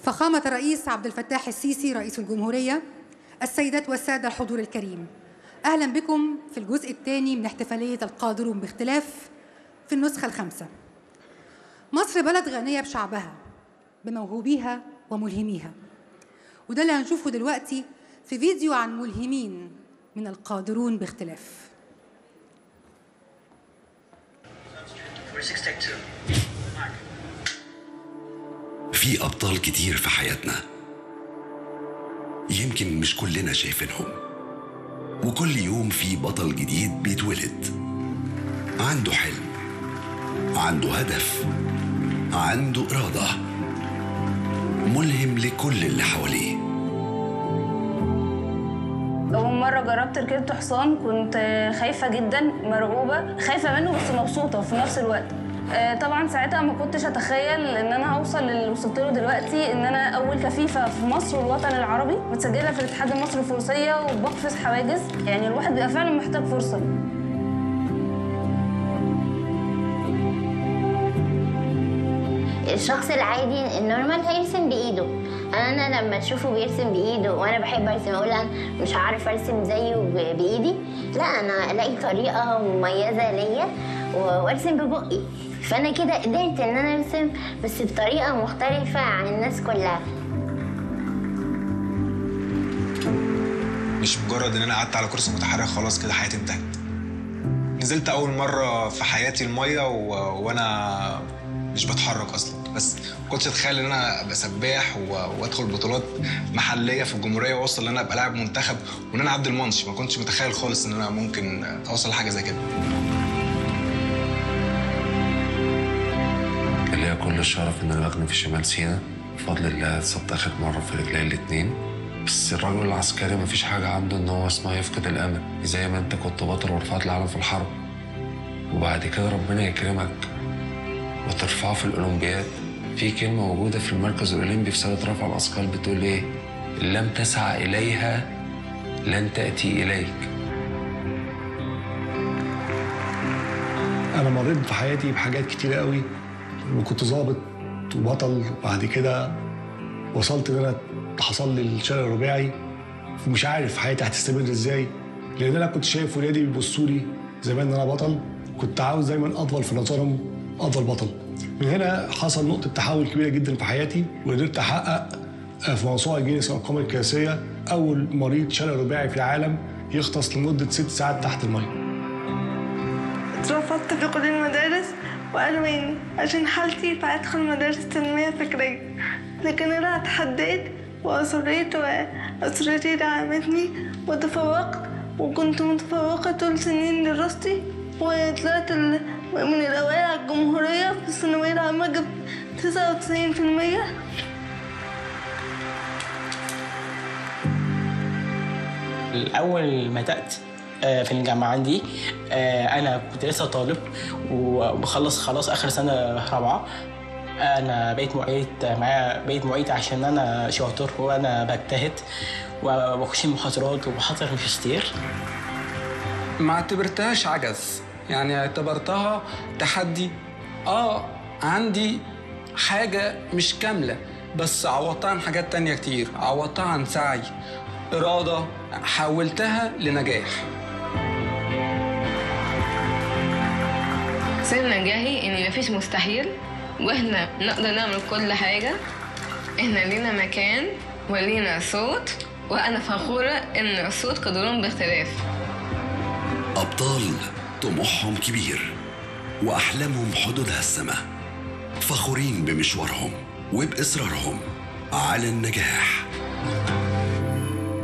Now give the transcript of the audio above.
فخامة الرئيس عبد الفتاح السيسي رئيس الجمهورية السيدات والسادة الحضور الكريم أهلا بكم في الجزء الثاني من احتفالية القادرون باختلاف في النسخة الخامسة مصر بلد غنية بشعبها بموهوبيها وملهميها وده اللي هنشوفه دلوقتي في فيديو عن ملهمين من القادرون باختلاف في أبطال كتير في حياتنا يمكن مش كلنا شايفينهم وكل يوم في بطل جديد بيتولد عنده حلم عنده هدف عنده إرادة ملهم لكل اللي حواليه أول مرة جربت ركبت حصان كنت خايفة جدا مرعوبة خايفة منه بس مبسوطة في نفس الوقت آه، طبعا ساعتها ما كنتش اتخيل ان انا هوصل للي وصلت له دلوقتي ان انا اول كفيفه في مصر والوطن العربي متسجله في الاتحاد المصري الفروسيه وبقفز حواجز يعني الواحد بيبقى فعلا محتاج فرصه الشخص العادي النورمال هيرسم بايده انا لما تشوفه بيرسم بايده وانا بحب ارسم اقول انا مش عارف ارسم زيه ب- بايدي لا انا الاقي طريقه مميزه ليا و- وارسم ببقي فانا كده قدرت ان انا ارسم بس بطريقه مختلفه عن الناس كلها مش مجرد ان انا قعدت على كرسي متحرك خلاص كده حياتي انتهت نزلت اول مره في حياتي الميه و... وانا مش بتحرك اصلا بس ما كنتش اتخيل ان انا ابقى سباح و... وادخل بطولات محليه في الجمهوريه واوصل ان انا ابقى لاعب منتخب وان انا عبد المنش ما كنتش متخيل خالص ان انا ممكن اوصل لحاجه زي كده كان ليا كل الشرف ان انا اغني في شمال سيناء بفضل الله اتصبت اخر مره في رجلي الاتنين بس الرجل العسكري مفيش حاجة عنده إن هو اسمها يفقد الأمل زي ما أنت كنت بطل ورفعت العالم في الحرب وبعد كده ربنا يكرمك وترفعه في الأولمبياد في كلمة موجودة في المركز الأولمبي في سنة رفع الأثقال بتقول إيه؟ إن لم تسعى إليها لن تأتي إليك انا مريت في حياتي بحاجات كتيره قوي وكنت ظابط وبطل وبعد كده وصلت ان انا حصل لي الشلل الرباعي ومش عارف حياتي هتستمر ازاي لان انا كنت شايف ولادي بيبصوا لي زمان ان انا بطل كنت عاوز دايما افضل في نظرهم افضل بطل من هنا حصل نقطه تحول كبيره جدا في حياتي وقدرت احقق في موسوعه جينيس الارقام القياسيه اول مريض شلل رباعي في العالم يغطس لمده ست ساعات تحت الميه اترفضت في كل المدارس وألواني عشان حالتي فأدخل مدارس تنمية فكرية لكن أنا اتحديت وأصريت وأسرتي دعمتني وتفوقت وكنت متفوقة طول سنين دراستي وطلعت ال- من الأوائل على الجمهورية في الثانوية العامة جبت تسعة وتسعين في المية الأول ما بدأت آه، في الجامعة عندي آه، أنا كنت لسه طالب وبخلص خلاص آخر سنة رابعة أنا بقيت معيد معايا بقيت معيد عشان أنا شاطر وأنا بجتهد وبخش المحاضرات وبحضر ماجستير ما اعتبرتهاش عجز يعني اعتبرتها تحدي اه عندي حاجة مش كاملة بس عوضتها عن حاجات تانية كتير عوضتها عن سعي إرادة حولتها لنجاح سر نجاحي ان مفيش مستحيل واحنا نقدر نعمل كل حاجة احنا لينا مكان ولينا صوت وانا فخورة ان الصوت قدرون باختلاف أبطال طموحهم كبير وأحلامهم حدودها السماء فخورين بمشوارهم وبإصرارهم على النجاح